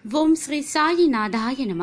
ఓం శ్రీ సాయినాథాయ నమ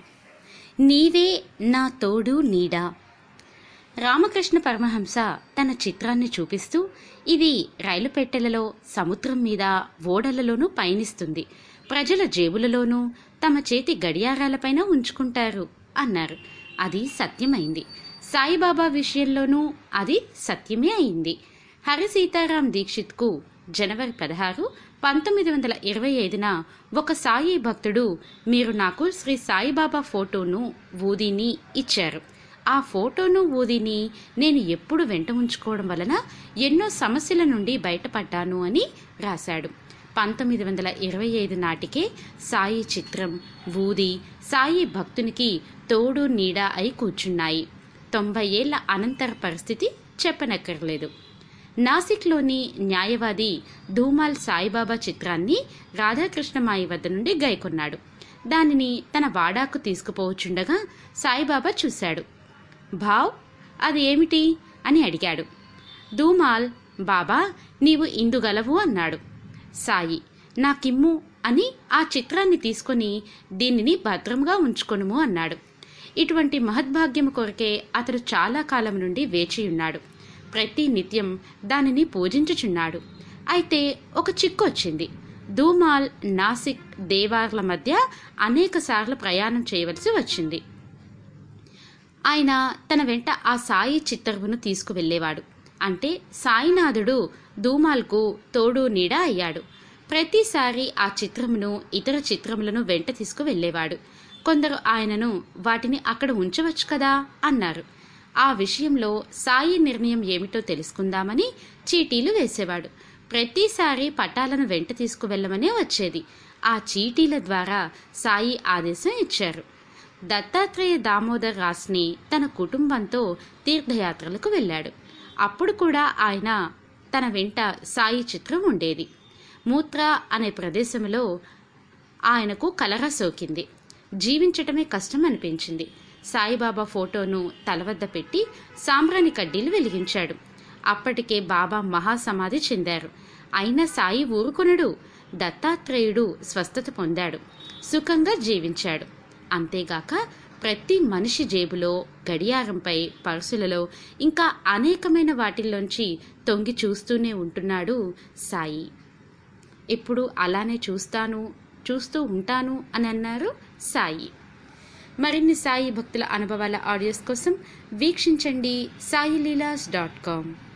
నీవే నా తోడు నీడ రామకృష్ణ పరమహంస తన చిత్రాన్ని చూపిస్తూ ఇది రైలు పెట్టెలలో సముద్రం మీద ఓడలలోనూ పయనిస్తుంది ప్రజల జేబులలోనూ తమ చేతి గడియారాలపైన ఉంచుకుంటారు అన్నారు అది సత్యమైంది సాయిబాబా విషయంలోనూ అది సత్యమే అయింది హరి సీతారాం దీక్షిత్కు జనవరి పదహారు పంతొమ్మిది వందల ఇరవై ఐదున ఒక సాయి భక్తుడు మీరు నాకు శ్రీ సాయిబాబా ఫోటోను ఊదిని ఇచ్చారు ఆ ఫోటోను ఊదిని నేను ఎప్పుడు వెంట ఉంచుకోవడం వలన ఎన్నో సమస్యల నుండి బయటపడ్డాను అని రాశాడు పంతొమ్మిది వందల ఇరవై ఐదు నాటికే సాయి చిత్రం ఊది సాయి భక్తునికి తోడు నీడ అయి కూర్చున్నాయి తొంభై ఏళ్ల అనంతర పరిస్థితి చెప్పనక్కర్లేదు నాసిక్లోని న్యాయవాది ధూమాల్ సాయిబాబా చిత్రాన్ని రాధాకృష్ణమాయి వద్ద నుండి గైకొన్నాడు దానిని తన వాడాకు తీసుకుపోవచ్చుండగా సాయిబాబా చూశాడు భావ్ అది ఏమిటి అని అడిగాడు ధూమాల్ బాబా నీవు ఇందుగలవు అన్నాడు సాయి నాకిమ్ము అని ఆ చిత్రాన్ని తీసుకొని దీనిని భద్రంగా ఉంచుకొనుము అన్నాడు ఇటువంటి మహద్భాగ్యము కొరకే అతడు చాలా కాలం నుండి వేచియున్నాడు ప్రతి నిత్యం దానిని పూజించుచున్నాడు అయితే ఒక చిక్కు వచ్చింది ధూమాల్ నాసిక్ దేవార్ల మధ్య అనేక సార్లు ప్రయాణం చేయవలసి వచ్చింది ఆయన తన వెంట ఆ సాయి చిత్తరువును తీసుకువెళ్ళేవాడు అంటే సాయినాథుడు ధూమాల్కు తోడు నీడ అయ్యాడు ప్రతిసారి ఆ చిత్రమును ఇతర చిత్రములను వెంట తీసుకువెళ్ళేవాడు కొందరు ఆయనను వాటిని అక్కడ ఉంచవచ్చు కదా అన్నారు ఆ విషయంలో సాయి నిర్ణయం ఏమిటో తెలుసుకుందామని చీటీలు వేసేవాడు ప్రతిసారి పటాలను వెంట తీసుకువెళ్ళమనే వచ్చేది ఆ చీటీల ద్వారా సాయి ఆదేశం ఇచ్చారు దత్తాత్రేయ దామోదర్ రాస్ని తన కుటుంబంతో తీర్థయాత్రలకు వెళ్ళాడు అప్పుడు కూడా ఆయన తన వెంట సాయి చిత్రం ఉండేది మూత్ర అనే ప్రదేశంలో ఆయనకు కలరా సోకింది జీవించటమే కష్టం అనిపించింది సాయిబాబా ఫోటోను తలవద్ద పెట్టి సాంబ్రాణి కడ్డీలు వెలిగించాడు అప్పటికే బాబా మహాసమాధి చెందారు అయినా సాయి ఊరుకొనడు దత్తాత్రేయుడు స్వస్థత పొందాడు సుఖంగా జీవించాడు అంతేగాక ప్రతి మనిషి జేబులో గడియారంపై పర్సులలో ఇంకా అనేకమైన వాటిల్లోంచి తొంగి చూస్తూనే ఉంటున్నాడు సాయి ఇప్పుడు అలానే చూస్తాను చూస్తూ ఉంటాను అని అన్నారు సాయి మరిన్ని సాయి భక్తుల అనుభవాల ఆడియోస్ కోసం వీక్షించండి సాయిలీలాస్ డాట్ కామ్